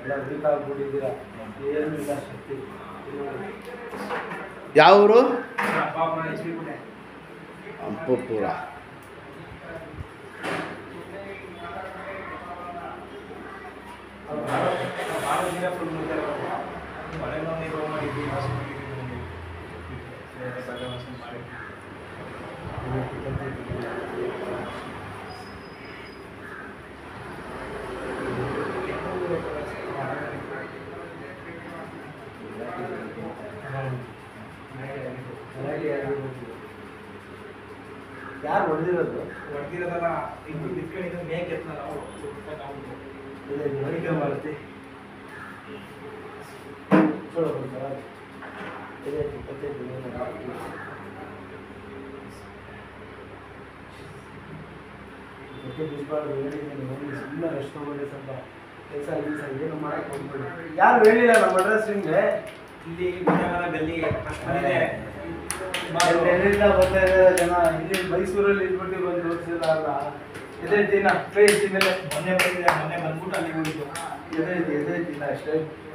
ಎಲ್ಲ ವೀಕ್ ಆಗ್ಬಿಟ್ಟಿದ್ದೀರ ಏನು ಇಲ್ಲ ಶಕ್ತಿ ಯಾವ ಊರು ಪಾಪ ಎಚ್ ಪಿ ಬಿಟ್ಟೆ ಅಂಪುಪುರ ಭಾಳ ದಿನ ಫುಲ್ ಮಳೆ ನೋವು ಮಾಡಿದ್ವಿ ಯಾರು ಹೊಡೆದಿರೋದು ಹೊಡ್ದಿರೋದಲ್ಲ ಇನ್ನು ಬಿತ್ಕೊಂಡಿದ್ದು ಮೇಕ್ ಎತ್ತಲ್ಲ ಅವ್ರು ಇದೆ ನೋಡಿಕೆ ಮಾಡ್ತಿ ಚಲೋ ಬರ್ತಾರ ಇದೆ ಇಪ್ಪತ್ತೈದು ದಿನ ಬಾಕಿ. ಮತ್ತೆ ಬಿಸ್ಬಾರ್ದು ಹೇಳಿದ್ದೀನಿ ಹೋಗಿ ಸುಮ್ಮನೆ ರೆಸ್ಟ್ ತಗೊಳ್ಳಿ ಸ್ವಲ್ಪ ಕೆಲಸ ಕೆಲಸ ಏನು ಮಾಡಕ್ಕೆ ಹೋಗ್ಬೇಡಿ ಯಾರು ಹೇಳಿಲ್ಲ ನಮ್ಮ ಅಡ್ರೆಸ್ ನಿಮಗೆ ಇಲ್ಲಿ ವಿಜಯನಗರ ಗಲ್ಲಿ ಫಸ್ಟ್ ಮನೆ ಎಲ್ಲಿಂದ ಬರ್ತಾ ಇದ್ದಾರೆ ಜನ ಇಲ್ಲಿ ಮೈಸೂರಲ್ಲಿ ಇದ್ಬಿಟ್ಟು ಬಂದು ನೋಡ್ಸಿಲ್ಲ ಎದೆ ದಿನ ಫೇಸ್ ಮೇಲೆ ಮೊನ್ನೆ ಬಂದಿದೆ ಮೊನ್ನೆ ಬಂದ್ಬಿಟ್ಟು ಅಲ್ಲಿಗೆ ಹೋಗಿದ್ದು ಎದೆ ಎದೆ ದಿನ ಅಷ್ಟೇ